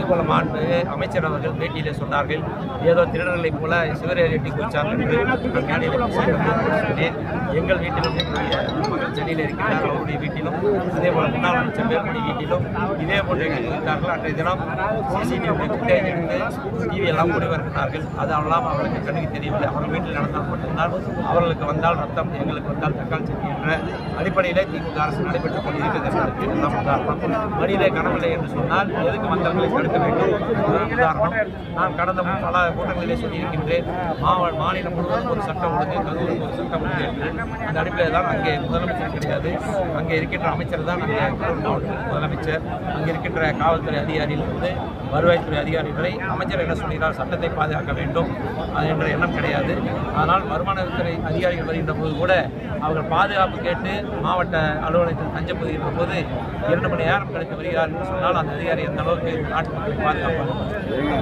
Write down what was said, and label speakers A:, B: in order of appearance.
A: போல மாண்பு அமைச்சர் அவர்கள் பேட்டியிலே சொன்னார்கள் ஏதோ திருடர்களைப் போல சிவரேறி எட்டி குதிச்சார்கள் என்று நான் மேடையில் பேசியிருந்தேன். சொன்னேன் எங்கள் வீட்டிலும் எங்களுடைய மகள் சென்னையில் இருக்கிறார் அவருடைய வீட்டிலும் அதே போல முன்னாள் அமைச்சர் வேல்மணி வீட்டிலும் இதே போன்று எட்டி குதித்தார்கள் அன்றைய தினம் சிசிடிவி ஃபுட்டேஜ் எடுத்து டிவி எல்லாம் மூடி வருகிறார்கள் அது அவெல்லாம் அவர்களுக்கு கண்ணுக்கு தெரியவில்லை அவர்கள் வீட்டில் நடந்தால் மட்டும்தான் அவர்களுக்கு வந்தால் ரத்தம் எங்களுக்கு வந்தால் தக்காளி சட்னி என்ற அடிப்படையிலே திமுக அரசு நடைபெற்றுக் கொண்டிருக்கிறது என்பதற்கு எல்லாம் உதாரணம் வழியிலே கனவில்லை என்று சொன்னால் எதுக்கு வந்தவர்களை தடுக்க வேண்டும் அதுதான் உதாரணம் நான் கடந்த பல கூட்டங்களிலே சொல்லியிருக்கின்றேன் மாவட்ட மாநிலம் முழுவதும் ஒரு சட்டம் ஒழுங்கு கரூருக்கு ஒரு சட்டம் ஒழுங்கு என்று அந்த அடிப்படையில் தான் அங்கே முதலமைச்சர் கிடையாது அங்கே இருக்கின்ற அமைச்சர் தான் அங்கே கரூர் மாவட்டத்தில் முதலமைச்சர் அங்கே இருக்கின்ற காவல்துறை அதிகாரியிலிருந்து வருவாய்த்துறை அதிகாரிகளை அமைச்சர் என்ன சொல்கிறார் சட்டத்தை பாதுகாக்க வேண்டும் அது என்ற எண்ணம் கிடையாது ஆனால் வருமானத்துறை அதிகாரிகள் வருகின்ற போது கூட அவர்கள் பாதுகாப்பு கேட்டு மாவட்ட அலுவலகத்தில் தஞ்சம் புரிகின்ற போது இரண்டு மணி நேரம் கழித்து வருகிறார் என்று சொன்னால் அந்த அதிகாரி எந்த அளவுக்கு நாட்டு மக்களை பாதுகாப்பாக